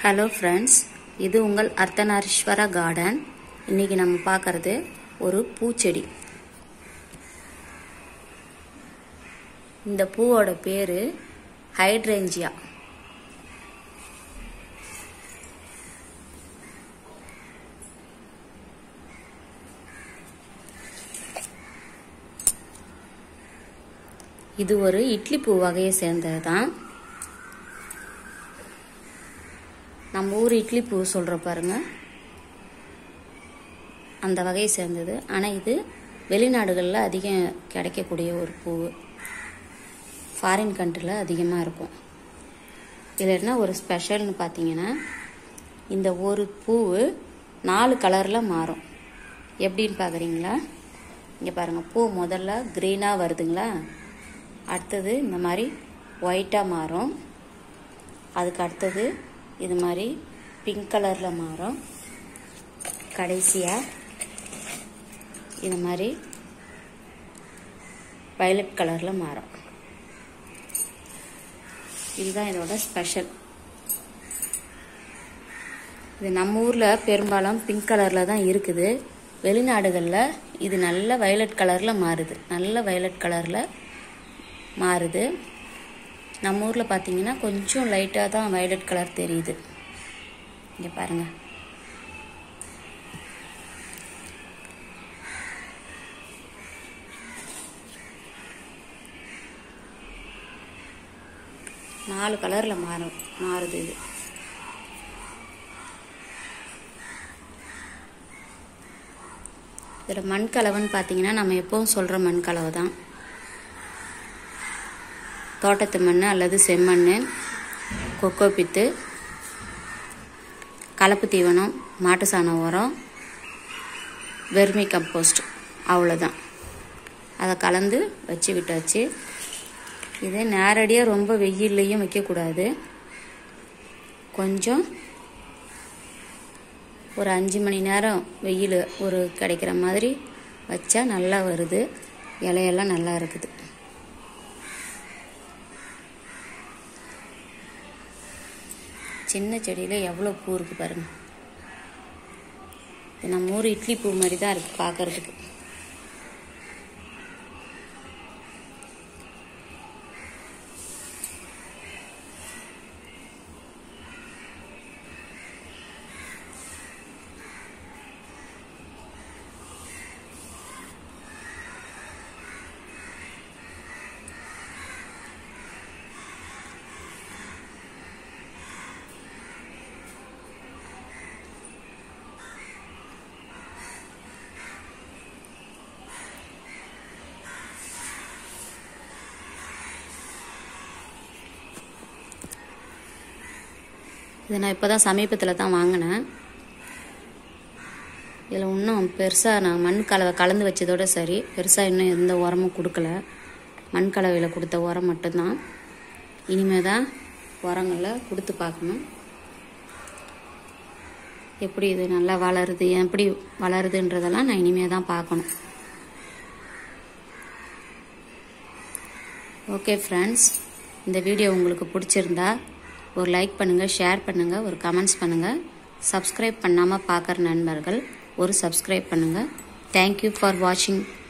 hello friends இது உங்கள் Ardhanareeswara garden இன்னைக்கு நம்ம பார்க்கறது ஒரு பூச்செடி இந்த பூவோட பேர் ஹைட்ரேஞ்சியா இது ஒரு இட்லி பூ வகையை சேர்ந்தது தான் நம்ம ஊர் இட்லி பூ சொல்கிற பாருங்க அந்த வகையை சேர்ந்தது ஆனால் இது வெளிநாடுகளில் அதிகம் கிடைக்கக்கூடிய ஒரு பூ ஃபாரின் கண்ட்ரியில் அதிகமாக இருக்கும் இதில் என்ன ஒரு ஸ்பெஷல்னு பார்த்தீங்கன்னா இந்த ஒரு பூ நாலு கலரில் மாறும் எப்படின்னு பார்க்குறீங்களா இங்கே பாருங்கள் பூ முதல்ல க்ரீனாக வருதுங்களா அடுத்தது இந்த மாதிரி ஒயிட்டாக மாறும் அதுக்கு அடுத்தது இது மாதிரி பிங்க் கலரில் மாறும் கடைசியாக இது மாதிரி வயலட் கலரில் மாறும் இதுதான் இதோட ஸ்பெஷல் இது நம்ம ஊரில் பெரும்பாலும் பிங்க் கலரில் தான் இருக்குது வெளிநாடுகளில் இது நல்ல வயலட் கலரில் மாறுது நல்ல வயலட் கலரில் மாறுது நம்ம ஊரில் பார்த்தீங்கன்னா கொஞ்சம் லைட்டாக தான் வயலட் கலர் தெரியுது இங்கே பாருங்கள் நாலு கலரில் மாறும் மாறுது இது இதில் மண் கலவைன்னு பார்த்தீங்கன்னா நம்ம எப்பவும் சொல்கிற மண் கலவை தான் தோட்டத்து மண் அல்லது செம்மண் கொக்கோ பித்து கலப்பு தீவனம் மாட்டு சாண உரம் வெர்மி கம்போஸ்ட் அவ்வளோதான் அதை கலந்து வச்சு விட்டாச்சு இது நேரடியாக ரொம்ப வெயில்லையும் வைக்கக்கூடாது கொஞ்சம் ஒரு அஞ்சு மணி நேரம் வெயில் ஒரு கிடைக்கிற மாதிரி வச்சா நல்லா வருது இலையெல்லாம் நல்லா இருக்குது சின்ன செடியில் எவ்வளோ பூ இருக்குது பாருங்க இது நம்ம ஊர் இட்லி பூ மாதிரி தான் இருக்குது பார்க்கறதுக்கு இது நான் இப்போ தான் சமீபத்தில் தான் வாங்கினேன் இதில் இன்னும் பெருசாக நான் மண் கலவை கலந்து வச்சதோட சரி பெருசாக இன்னும் எந்த உரமும் கொடுக்கல மண் கலவையில் கொடுத்த உரம் மட்டும்தான் இனிமேல் தான் உரங்களை கொடுத்து பார்க்கணும் எப்படி இது நல்லா வளருது எப்படி வளருதுன்றதெல்லாம் நான் இனிமேல் தான் பார்க்கணும் ஓகே ஃப்ரெண்ட்ஸ் இந்த வீடியோ உங்களுக்கு பிடிச்சிருந்தா ஒரு லைக் பண்ணுங்கள் ஷேர் பண்ணுங்கள் ஒரு கமெண்ட்ஸ் பண்ணுங்கள் சப்ஸ்கிரைப் பண்ணாமல் பார்க்குற நண்பர்கள் ஒரு சப்ஸ்கிரைப் பண்ணுங்கள் தேங்க்யூ ஃபார் வாட்சிங்